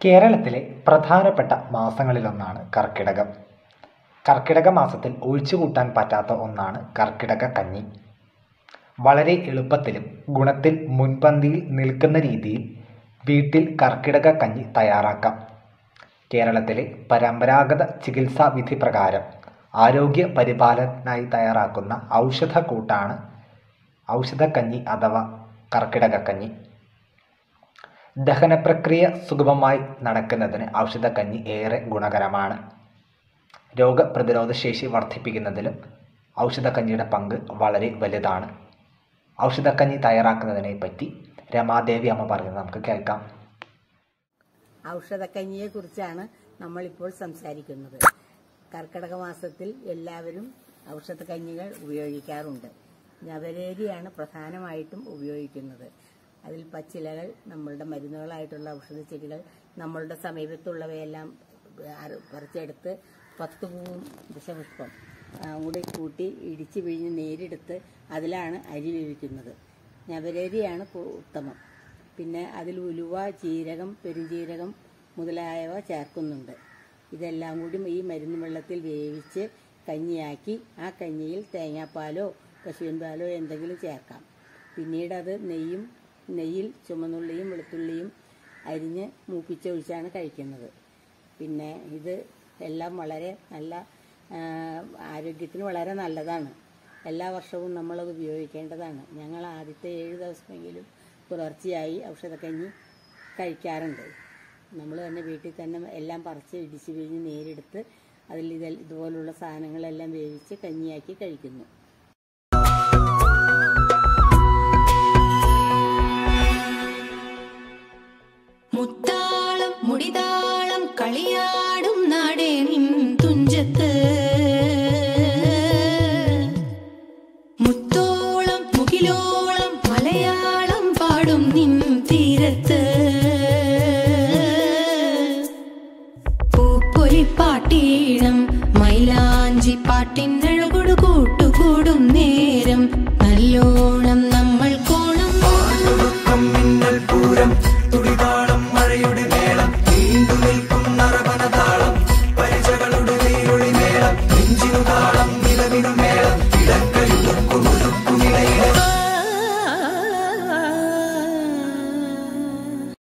കേരളത്തിലെ പ്രധാനപ്പെട്ട മാസങ്ങളിലൊന്നാണ് കർക്കിടകം കർക്കിടക മാസത്തിൽ ഒഴിച്ചുകൂട്ടാൻ പറ്റാത്ത ഒന്നാണ് കർക്കിടക കഞ്ഞി വളരെ എളുപ്പത്തിലും ഗുണത്തിൽ മുൻപന്തിയിൽ നിൽക്കുന്ന രീതിയിൽ വീട്ടിൽ കർക്കിടക കഞ്ഞി തയ്യാറാക്കാം കേരളത്തിലെ പരമ്പരാഗത ചികിത്സാ വിധി പ്രകാരം ആരോഗ്യ പരിപാലനത്തിനായി തയ്യാറാക്കുന്ന ഔഷധക്കൂട്ടാണ് ഔഷധക്കഞ്ഞി അഥവാ കർക്കിടകക്കഞ്ഞി ദഹനപ്രക്രിയ സുഗമമായി നടക്കുന്നതിന് ഔഷധക്കഞ്ഞി ഏറെ ഗുണകരമാണ് രോഗപ്രതിരോധ ശേഷി വർദ്ധിപ്പിക്കുന്നതിലും ഔഷധക്കഞ്ഞിയുടെ പങ്ക് വളരെ വലുതാണ് ഔഷധക്കഞ്ഞി തയ്യാറാക്കുന്നതിനെ പറ്റി രമാദേവി അമ്മ പറയുന്നത് നമുക്ക് കേൾക്കാം ഔഷധക്കഞ്ഞിയെ കുറിച്ചാണ് നമ്മളിപ്പോൾ സംസാരിക്കുന്നത് കർക്കിടക മാസത്തിൽ എല്ലാവരും ഔഷധക്കഞ്ഞികൾ ഉപയോഗിക്കാറുണ്ട് ഞവരേരിയാണ് പ്രധാനമായിട്ടും ഉപയോഗിക്കുന്നത് അതിൽ പച്ചിലകൾ നമ്മളുടെ മരുന്നുകളായിട്ടുള്ള ഔഷധച്ചെടികൾ നമ്മളുടെ സമീപത്തുള്ളവയെല്ലാം അര- പറിച്ചെടുത്ത് പത്ത് പൂവും ദശപുഷ്പം ആ, കൂടി കൂട്ടി ഇടിച്ച് പിഴിഞ്ഞ് നേരെടുത്ത് അതിലാണ് അരി വേവിക്കുന്നത് ഞവരേരിയാണ് കു- ഉത്തമം പിന്നെ അതിൽ ഉലുവ ജീരകം പെരുംജീരകം മുതലായവ ചേർക്കുന്നുണ്ട് ഇതെല്ലാം കൂടി ഈ മരുന്ന് വെള്ളത്തിൽ വേവിച്ച് കഞ്ഞിയാക്കി ആ കഞ്ഞിയിൽ തേങ്ങാപ്പാലോ പശുവിൻ പാലോ എന്തെങ്കിലും ചേർക്കാം പിന്നീട് അത് നെയ്യും നെയ്യിൽ ചുമന്നുള്ളിയും വെളുത്തുള്ളിയും അരിഞ്ഞ് മൂപ്പിച്ചൊഴിച്ചാണ് കഴിക്കുന്നത് പിന്നെ ഇത് എല്ലാം വളരെ നല്ല ആ, ആരോഗ്യത്തിന് വളരെ നല്ലതാണ് എല്ലാ വർഷവും നമ്മളത് ഉപയോഗിക്കേണ്ടതാണ് ഞങ്ങൾ ആദ്യത്തെ ഏഴ് ദിവസമെങ്കിലും തുടർച്ചയായി ഔഷധക്കഞ്ഞി കഴിക്കാറുണ്ട് നമ്മൾ തന്നെ വീട്ടിൽ തന്നെ എല്ലാം പറിച്ച് ഇടിച്ച് പിഴിഞ്ഞ് നേരെടുത്ത് അതിൽ ഇത് ഇതുപോലുള്ള സാധനങ്ങളെല്ലാം വേവിച്ച് കഞ്ഞിയാക്കി കഴിക്കുന്നു മുത്താളം മുടിതാളം